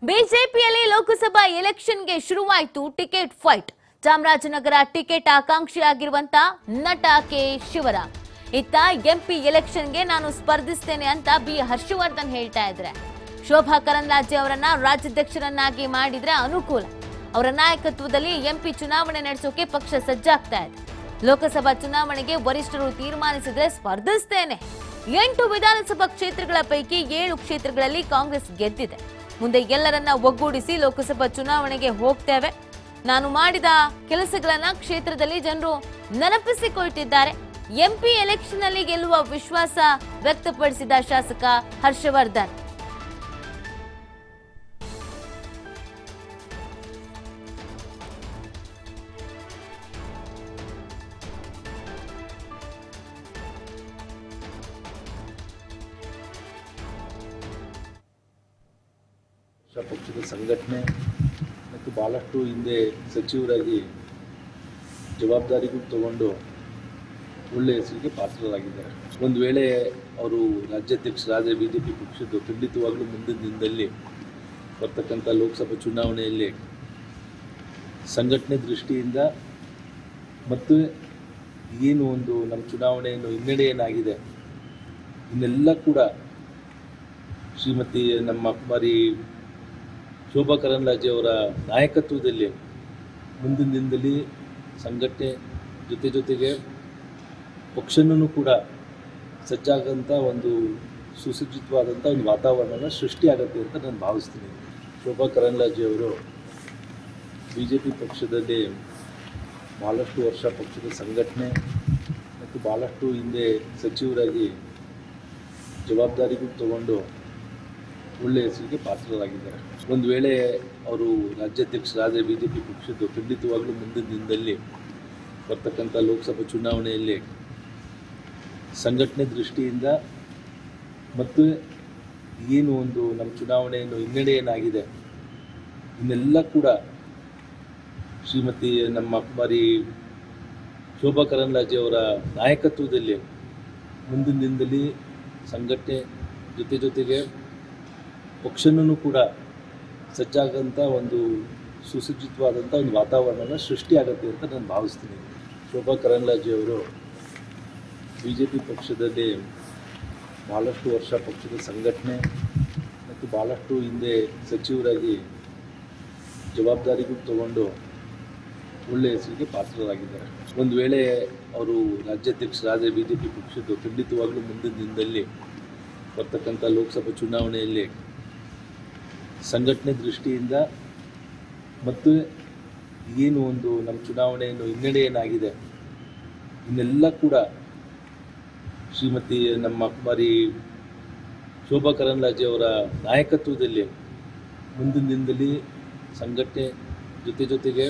ಬಿಜೆಪಿಯಲ್ಲಿ ಲೋಕಸಭಾ ಎಲೆಕ್ಷನ್ಗೆ ಶುರುವಾಯಿತು ಟಿಕೆಟ್ ಫೈಟ್ ಚಾಮರಾಜನಗರ ಟಿಕೆಟ್ ಆಕಾಂಕ್ಷಿಯಾಗಿರುವಂತ ನಟ ಕೆ ಶಿವರಾಮ್ ಇತ್ತ ಎಂಪಿ ಎಲೆಕ್ಷನ್ಗೆ ನಾನು ಸ್ಪರ್ಧಿಸ್ತೇನೆ ಅಂತ ಬಿ ಹರ್ಷವರ್ಧನ್ ಹೇಳ್ತಾ ಇದ್ರೆ ಶೋಭಾ ಕರಂದ್ಲಾಜೆ ಅವರನ್ನ ರಾಜ್ಯಾಧ್ಯಕ್ಷರನ್ನಾಗಿ ಮಾಡಿದ್ರೆ ಅನುಕೂಲ ಅವರ ನಾಯಕತ್ವದಲ್ಲಿ ಎಂಪಿ ಚುನಾವಣೆ ನಡೆಸೋಕೆ ಪಕ್ಷ ಸಜ್ಜಾಗ್ತಾ ಇದೆ ಲೋಕಸಭಾ ಚುನಾವಣೆಗೆ ವರಿಷ್ಠರು ತೀರ್ಮಾನಿಸಿದ್ರೆ ಸ್ಪರ್ಧಿಸ್ತೇನೆ ಎಂಟು ವಿಧಾನಸಭಾ ಕ್ಷೇತ್ರಗಳ ಪೈಕಿ ಏಳು ಕ್ಷೇತ್ರಗಳಲ್ಲಿ ಕಾಂಗ್ರೆಸ್ ಗೆದ್ದಿದೆ ಮುಂದೆ ಎಲ್ಲರನ್ನ ಒಗ್ಗೂಡಿಸಿ ಲೋಕಸಭಾ ಚುನಾವಣೆಗೆ ಹೋಗ್ತೇವೆ ನಾನು ಮಾಡಿದ ಕೆಲಸಗಳನ್ನ ಕ್ಷೇತ್ರದಲ್ಲಿ ಜನರು ನೆನಪಿಸಿಕೊಳ್ತಿದ್ದಾರೆ ಎಂಪಿ ಎಲೆಕ್ಷನ್ ಅಲ್ಲಿ ಗೆಲ್ಲುವ ವಿಶ್ವಾಸ ವ್ಯಕ್ತಪಡಿಸಿದ ಶಾಸಕ ಹರ್ಷವರ್ಧನ್ ರಾಷ್ಟ್ರ ಪಕ್ಷದ ಸಂಘಟನೆ ಮತ್ತು ಭಾಳಷ್ಟು ಹಿಂದೆ ಸಚಿವರಾಗಿ ಜವಾಬ್ದಾರಿಗಳು ತಗೊಂಡು ಒಳ್ಳೆಯ ಹೆಸರಿಗೆ ಪಾತ್ರರಾಗಿದ್ದಾರೆ ಒಂದು ವೇಳೆ ಅವರು ರಾಜ್ಯಾಧ್ಯಕ್ಷರಾದರೆ ಬಿ ಜೆ ಪಿ ಪಕ್ಷದ್ದು ಖಂಡಿತವಾಗ್ಲೂ ಮುಂದಿನ ದಿನದಲ್ಲಿ ಬರ್ತಕ್ಕಂಥ ಲೋಕಸಭಾ ಚುನಾವಣೆಯಲ್ಲಿ ಸಂಘಟನೆ ದೃಷ್ಟಿಯಿಂದ ಮತ್ತು ಏನು ಒಂದು ನಮ್ಮ ಚುನಾವಣೆಯನ್ನು ಹಿನ್ನಡೆ ಏನಾಗಿದೆ ಇನ್ನೆಲ್ಲ ಕೂಡ ಶ್ರೀಮತಿ ನಮ್ಮ ಕುಮಾರಿ ಶೋಭಾ ಕರಂದ್ಲಾಜೆ ಅವರ ನಾಯಕತ್ವದಲ್ಲಿ ಮುಂದಿನ ದಿನದಲ್ಲಿ ಸಂಘಟನೆ ಜೊತೆ ಜೊತೆಗೆ ಪಕ್ಷನೂ ಕೂಡ ಸಜ್ಜಾಗಂಥ ಒಂದು ಸುಸಜ್ಜಿತವಾದಂಥ ಒಂದು ವಾತಾವರಣನ ಸೃಷ್ಟಿಯಾಗತ್ತೆ ಅಂತ ನಾನು ಭಾವಿಸ್ತೀನಿ ಶೋಭಾ ಕರಂದ್ಲಾಜೆ ಅವರು ಬಿ ಜೆ ಪಿ ಪಕ್ಷದಲ್ಲಿ ಭಾಳಷ್ಟು ವರ್ಷ ಪಕ್ಷದ ಸಂಘಟನೆ ಮತ್ತು ಭಾಳಷ್ಟು ಹಿಂದೆ ಸಚಿವರಾಗಿ ಜವಾಬ್ದಾರಿಗಳು ತಗೊಂಡು ಒಳ್ಳೆಯ ಹೆಸರಿಗೆ ಪಾತ್ರರಾಗಿದ್ದಾರೆ ಒಂದು ವೇಳೆ ಅವರು ರಾಜ್ಯಾಧ್ಯಕ್ಷರಾದರೆ ಬಿ ಜೆ ಪಿ ಪಕ್ಷದ್ದು ಖಂಡಿತವಾಗ್ಲೂ ಮುಂದಿನ ದಿನದಲ್ಲಿ ಬರ್ತಕ್ಕಂಥ ಲೋಕಸಭಾ ಚುನಾವಣೆಯಲ್ಲಿ ಸಂಘಟನೆ ದೃಷ್ಟಿಯಿಂದ ಮತ್ತು ಏನು ಒಂದು ನಮ್ಮ ಚುನಾವಣೆಯನ್ನು ಹಿನ್ನಡೆ ಏನಾಗಿದೆ ಇನ್ನೆಲ್ಲ ಕೂಡ ಶ್ರೀಮತಿ ನಮ್ಮ ಕುಮಾರಿ ಶೋಭಾ ಕರಂದ್ಲಾಜೆ ಅವರ ನಾಯಕತ್ವದಲ್ಲಿ ಮುಂದಿನ ದಿನದಲ್ಲಿ ಸಂಘಟನೆ ಜೊತೆ ಜೊತೆಗೆ ಪಕ್ಷನೂ ಕೂಡ ಸಜ್ಜಾಗಂಥ ಒಂದು ಸುಸಜ್ಜಿತವಾದಂಥ ಒಂದು ವಾತಾವರಣನ ಸೃಷ್ಟಿಯಾಗತ್ತೆ ಅಂತ ನಾನು ಭಾವಿಸ್ತೀನಿ ಶೋಭಾ ಕರಂದ್ಲಾಜೆ ಅವರು ಬಿ ಜೆ ಪಿ ಪಕ್ಷದಲ್ಲಿ ಭಾಳಷ್ಟು ವರ್ಷ ಪಕ್ಷದ ಸಂಘಟನೆ ಮತ್ತು ಭಾಳಷ್ಟು ಹಿಂದೆ ಸಚಿವರಾಗಿ ಜವಾಬ್ದಾರಿಗಳು ತಗೊಂಡು ಒಳ್ಳೆಯ ಹೆಸರಿಗೆ ಪಾತ್ರರಾಗಿದ್ದಾರೆ ಒಂದು ವೇಳೆ ಅವರು ರಾಜ್ಯಾಧ್ಯಕ್ಷರಾದರೆ ಬಿ ಜೆ ಪಿ ಪಕ್ಷದ್ದು ಖಂಡಿತವಾಗ್ಲೂ ಮುಂದಿನ ದಿನದಲ್ಲಿ ಬರ್ತಕ್ಕಂಥ ಲೋಕಸಭಾ ಚುನಾವಣೆಯಲ್ಲಿ ಸಂಘಟನೆ ದೃಷ್ಟಿಯಿಂದ ಮತ್ತು ಏನು ಒಂದು ನಮ್ಮ ಚುನಾವಣೆಯನ್ನು ಹಿನ್ನಡೆ ಏನಾಗಿದೆ ಇನ್ನೆಲ್ಲ ಕೂಡ ಶ್ರೀಮತಿ ನಮ್ಮ ಕುಮಾರಿ ಶೋಭಾ ಕರಂದ್ಲಾಜೆ ಅವರ ನಾಯಕತ್ವದಲ್ಲಿ ಮುಂದಿನ ದಿನದಲ್ಲಿ ಸಂಘಟನೆ ಜೊತೆ ಜೊತೆಗೆ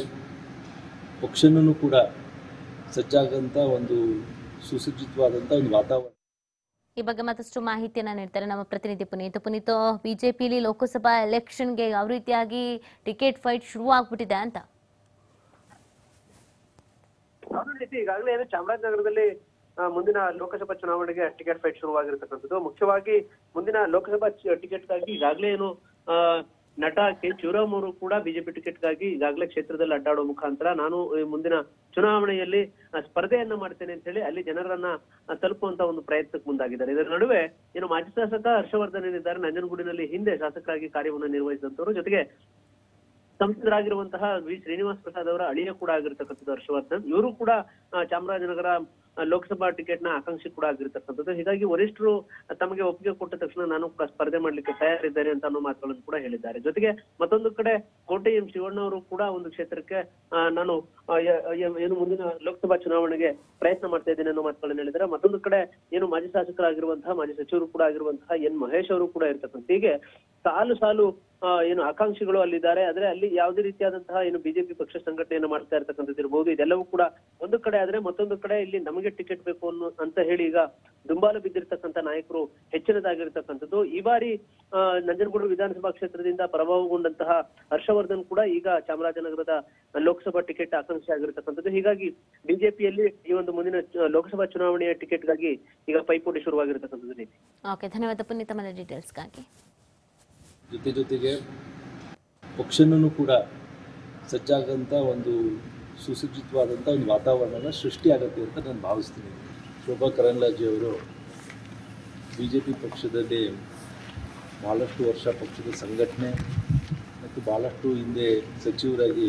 ಪಕ್ಷನೂ ಕೂಡ ಸಜ್ಜಾಗಂಥ ಒಂದು ಸುಸಜ್ಜಿತವಾದಂಥ ಒಂದು ವಾತಾವರಣ ಈ ಬಗ್ಗೆ ಮತ್ತಷ್ಟು ಮಾಹಿತಿಯನ್ನ ನೀಡ್ತಾರೆ ನಮ್ಮ ಪ್ರತಿನಿಧಿ ಪುನೀತ್ ಪುನೀತ್ ಬಿಜೆಪಿಲಿ ಲೋಕಸಭಾ ಎಲೆಕ್ಷನ್ಗೆ ಯಾವ ರೀತಿಯಾಗಿ ಟಿಕೆಟ್ ಫೈಟ್ ಶುರು ಆಗ್ಬಿಟ್ಟಿದೆ ಅಂತ ಯಾವುದೇ ರೀತಿ ಈಗಾಗಲೇ ಏನು ಚಾಮರಾಜನಗರದಲ್ಲಿ ಆ, ಮುಂದಿನ ಲೋಕಸಭಾ ಚುನಾವಣೆಗೆ ಟಿಕೆಟ್ ಫೈಟ್ ಶುರುವಾಗಿರ್ತಕ್ಕಂಥದ್ದು ಮುಖ್ಯವಾಗಿ ಮುಂದಿನ ಲೋಕಸಭಾ ಚ- ಟಿಕೆಟ್ಗಾಗಿ ಈಗಾಗಲೇ ಏನು ಆ, ನಟ ಕೆ ಶಿವರಾಮ್ ಅವರು ಕೂಡ ಬಿಜೆಪಿ ಟಿಕೆಟ್ಗಾಗಿ ಈಗಾಗಲೇ ಕ್ಷೇತ್ರದಲ್ಲಿ ಅಡ್ಡಾಡುವ ಮುಖಾಂತರ ನಾನು ಈ ಮುಂದಿನ ಚುನಾವಣೆಯಲ್ಲಿ ಆ, ಸ್ಪರ್ಧೆಯನ್ನ ಮಾಡ್ತೇನೆ ಅಂತ ಹೇಳಿ ಅಲ್ಲಿ ಜನರನ್ನ ಆ, ತಲುಪುವಂತ ಒಂದು ಪ್ರಯತ್ನಕ್ಕೆ ಮುಂದಾಗಿದ್ದಾರೆ ಇದರ ನಡುವೆ ಏನು ಮಾಜಿ ಶಾಸಕ ಹರ್ಷವರ್ಧನ್ ಏನಿದ್ದಾರೆ ನಂಜನಗೂಡಿನಲ್ಲಿ ಹಿಂದೆ ಶಾಸಕರಾಗಿ ಕಾರ್ಯವನ್ನು ನಿರ್ವಹಿಸಿದಂತವರು ಜೊತೆಗೆ ಸಂಸದರಾಗಿರುವಂತಹ ವಿ ಶ್ರೀನಿವಾಸ್ ಪ್ರಸಾದ್ ಅವರ ಅಳಿಯ ಕೂಡ ಆಗಿರ್ತಕ್ಕಂಥದ್ದು ಹರ್ಷವರ್ಧನ್ ಇವರು ಕೂಡ ಆ, ಚಾಮರಾಜನಗರ ಆ, ಲೋಕಸಭಾ ಟಿಕೆಟ್ ನ ಆಕಾಂಕ್ಷಿ ಕೂಡ ಆಗಿರ್ತಕ್ಕಂಥದ್ದು ಹೀಗಾಗಿ ವರಿಷ್ಠರು ತಮಗೆ ಒಪ್ಪಿಗೆ ಕೊಟ್ಟ ತಕ್ಷಣ ನಾನು ಕೂಡ ಸ್ಪರ್ಧೆ ಮಾಡ್ಲಿಕ್ಕೆ ತಯಾರಿದ್ದೇನೆ ಅಂತ ಅನ್ನೋ ಮಾತುಗಳನ್ನು ಕೂಡ ಹೇಳಿದ್ದಾರೆ ಜೊತೆಗೆ ಮತ್ತೊಂದು ಕಡೆ ಕೋಟೆ ಎಂ ಶಿವಣ್ಣ ಅವರು ಕೂಡ ಒಂದು ಕ್ಷೇತ್ರಕ್ಕೆ ಆ, ನಾನು ಆ, ಯ- ಯ- ಏನು ಮುಂದಿನ ಲೋಕಸಭಾ ಚುನಾವಣೆಗೆ ಪ್ರಯತ್ನ ಮಾಡ್ತಾ ಇದ್ದೇನೆ ಅನ್ನೋ ಮಾತುಗಳನ್ನು ಹೇಳಿದ್ದಾರೆ ಮತ್ತೊಂದು ಕಡೆ ಏನು ಮಾಜಿ ಶಾಸಕರಾಗಿರುವಂತಹ ಮಾಜಿ ಸಚಿವರು ಕೂಡ ಆಗಿರುವಂತಹ ಎನ್ ಮಹೇಶ್ ಅವರು ಕೂಡ ಇರ್ತಕ್ಕಂಥ ಹೀಗೆ ಸಾಲು ಸಾಲು ಆ, ಏನು ಆಕಾಂಕ್ಷಿಗಳು ಅಲ್ಲಿದ್ದಾರೆ ಆದ್ರೆ ಅಲ್ಲಿ ಯಾವುದೇ ರೀತಿಯಾದಂತಹ ಏನು ಬಿಜೆಪಿ ಪಕ್ಷ ಸಂಘಟನೆಯನ್ನು ಮಾಡ್ತಾ ಇರ್ತಕ್ಕಂಥದ್ದು ಇರಬಹುದು ಇದೆಲ್ಲವೂ ಕೂಡ ಒಂದು ಕಡೆ ಆದ್ರೆ ಮತ್ತೊಂದು ಕಡೆ ಇಲ್ಲಿ ನಮಗೆ ಟಿಕೆಟ್ ಬೇಕು ಅನ್ನೋ ಅಂತ ಹೇಳಿ ಈಗ ದುಂಬಾಲು ಬಿದ್ದಿರ್ತಕ್ಕಂಥ ನಾಯಕರು ಹೆಚ್ಚಿನದಾಗಿರ್ತಕ್ಕಂಥದ್ದು ಈ ಬಾರಿ ಆ, ನಂಜನಗೂಡು ವಿಧಾನಸಭಾ ಕ್ಷೇತ್ರದಿಂದ ಪ್ರಭಾವಗೊಂಡಂತಹ ಹರ್ಷವರ್ಧನ್ ಕೂಡ ಈಗ ಚಾಮರಾಜನಗರದ ಲೋಕಸಭಾ ಟಿಕೆಟ್ ಆಕಾಂಕ್ಷಿ ಆಗಿರ್ತಕ್ಕಂಥದ್ದು ಹೀಗಾಗಿ ಬಿಜೆಪಿಯಲ್ಲಿ ಈ ಒಂದು ಮುಂದಿನ ಚು- ಲೋಕಸಭಾ ಚುನಾವಣೆಯ ಟಿಕೆಟ್ಗಾಗಿ ಈಗ ಪೈಪೋಟಿ ಶುರುವಾಗಿರ್ತಕ್ಕಂಥದ್ದು ನೀತಿ ಓಕೆ ಧನ್ಯವಾದ ಪುನೀತ್ ತಮ್ಮ ಡೀಟೇಲ್ಸ್ಗಾಗಿ ಜೊತೆ ಜೊತೆಗೆ ಪಕ್ಷನೂ ಕೂಡ ಸಜ್ಜಾಗಂಥ ಒಂದು ಸುಸಜ್ಜಿತವಾದಂಥ ಒಂದು ವಾತಾವರಣನ ಸೃಷ್ಟಿಯಾಗತ್ತೆ ಅಂತ ನಾನು ಭಾವಿಸ್ತೀನಿ ಶೋಭಾ ಕರಂದ್ಲಾಜೆ ಅವರು ಬಿ ಜೆ ಪಿ ಪಕ್ಷದಲ್ಲಿ ಭಾಳಷ್ಟು ವರ್ಷ ಪಕ್ಷದ ಸಂಘಟನೆ ಮತ್ತು ಭಾಳಷ್ಟು ಹಿಂದೆ ಸಚಿವರಾಗಿ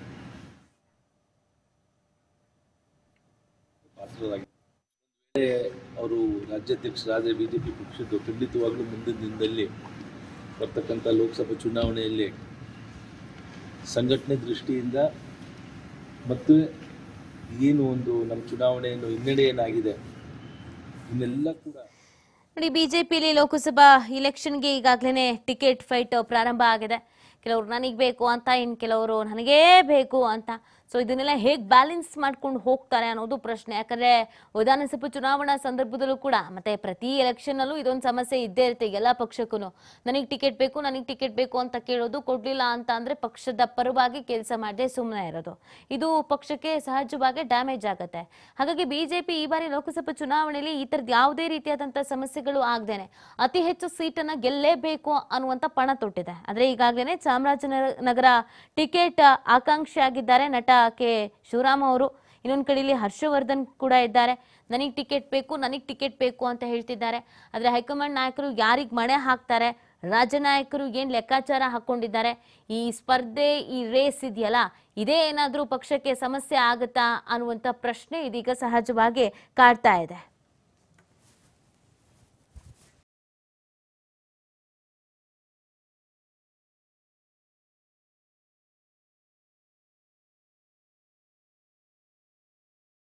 ಪಾತ್ರರಾಗಿ ವೇಳೆ ಅವರು ರಾಜ್ಯಾಧ್ಯಕ್ಷರಾದರೆ ಬಿ ಜೆ ಪಿ ಪಕ್ಷದ್ದು ಖಂಡಿತವಾಗ್ಲೂ ಮುಂದಿನ ದಿನದಲ್ಲಿ ಬರ್ತಕ್ಕಂಥ ಲೋಕಸಭಾ ಚುನಾವಣೆಯಲ್ಲಿ ಸಂಘಟನೆ ದೃಷ್ಟಿಯಿಂದ ಮತ್ತು ಏನು ಒಂದು ನಮ್ಮ ಚುನಾವಣೆಯನ್ನು ಹಿನ್ನಡೆ ಏನಾಗಿದೆ ಇನ್ನೆಲ್ಲ ಕೂಡ ನೋಡಿ ಬಿಜೆಪಿಯಲ್ಲಿ ಲೋಕಸಭಾ ಇಲೆಕ್ಷನ್ಗೆ ಈಗಾಗಲೇ ಟಿಕೆಟ್ ಫೈಟ್ ಪ್ರಾರಂಭ ಆಗಿದೆ ಕೆಲವರು ನನಗೆ ಬೇಕು ಅಂತ ಇನ್ನು ಕೆಲವರು ನನಗೇ ಬೇಕು ಅಂತ ಸೊ ಇದನ್ನೆಲ್ಲ ಹೇಗೆ ಬ್ಯಾಲೆನ್ಸ್ ಮಾಡ್ಕೊಂಡು ಹೋಗ್ತಾರೆ ಅನ್ನೋದು ಪ್ರಶ್ನೆ ಯಾಕಂದ್ರೆ ವಿಧಾನಸಭಾ ಚುನಾವಣಾ ಸಂದರ್ಭದಲ್ಲೂ ಕೂಡ ಮತ್ತೆ ಪ್ರತಿ ಎಲೆಕ್ಷನ್ನಲ್ಲೂ ಇದೊಂದು ಸಮಸ್ಯೆ ಇದ್ದೇ ಇರುತ್ತೆ ಎಲ್ಲ ಪಕ್ಷಕ್ಕೂ ನನಗೆ ಟಿಕೆಟ್ ಬೇಕು ನನಗೆ ಟಿಕೆಟ್ ಬೇಕು ಅಂತ ಕೇಳೋದು ಕೊಡ್ಲಿಲ್ಲ ಅಂತ ಅಂದ್ರೆ ಪಕ್ಷದ ಪರವಾಗಿ ಕೆಲಸ ಮಾಡದೆ ಸುಮ್ಮನೆ ಇರೋದು ಇದು ಪಕ್ಷಕ್ಕೆ ಸಹಜವಾಗಿ ಡ್ಯಾಮೇಜ್ ಆಗುತ್ತೆ ಹಾಗಾಗಿ ಬಿಜೆಪಿ ಈ ಬಾರಿ ಲೋಕಸಭಾ ಚುನಾವಣೆಯಲ್ಲಿ ಈ ತರದ ಯಾವುದೇ ರೀತಿಯಾದಂತಹ ಸಮಸ್ಯೆಗಳು ಆಗದೇನೆ ಅತಿ ಹೆಚ್ಚು ಸೀಟನ್ನ ಗೆಲ್ಲೇಬೇಕು ಅನ್ನುವಂತ ಪಣ ತೊಟ್ಟಿದೆ ಆದ್ರೆ ಈಗಾಗಲೇ ಚಾಮರಾಜನಗರ ಟಿಕೆಟ್ ಆಕಾಂಕ್ಷಿ ಆಗಿದ್ದಾರೆ ನಟ ಕೆ ಶಿವರಾಮ್ ಅವರು ಇನ್ನೊಂದು ಕಡೆಯಲ್ಲಿ ಹರ್ಷವರ್ಧನ್ ಕೂಡ ಇದ್ದಾರೆ ನನಗೆ ಟಿಕೆಟ್ ಬೇಕು ನನಗೆ ಟಿಕೆಟ್ ಬೇಕು ಅಂತ ಹೇಳ್ತಿದ್ದಾರೆ ಆದ್ರೆ ಹೈಕಮಾಂಡ್ ನಾಯಕರು ಯಾರಿಗೆ ಮಣೆ ಹಾಕ್ತಾರೆ ರಾಜ್ಯ ನಾಯಕರು ಏನ್ ಲೆಕ್ಕಾಚಾರ ಹಾಕೊಂಡಿದ್ದಾರೆ ಈ ಸ್ಪರ್ಧೆ ಈ ರೇಸ್ ಇದೆಯಲ್ಲ ಇದೇ ಏನಾದ್ರೂ ಪಕ್ಷಕ್ಕೆ ಸಮಸ್ಯೆ ಆಗುತ್ತಾ ಅನ್ನುವಂತ ಪ್ರಶ್ನೆ ಇದೀಗ ಸಹಜವಾಗಿ ಕಾಡ್ತಾ ಇದೆ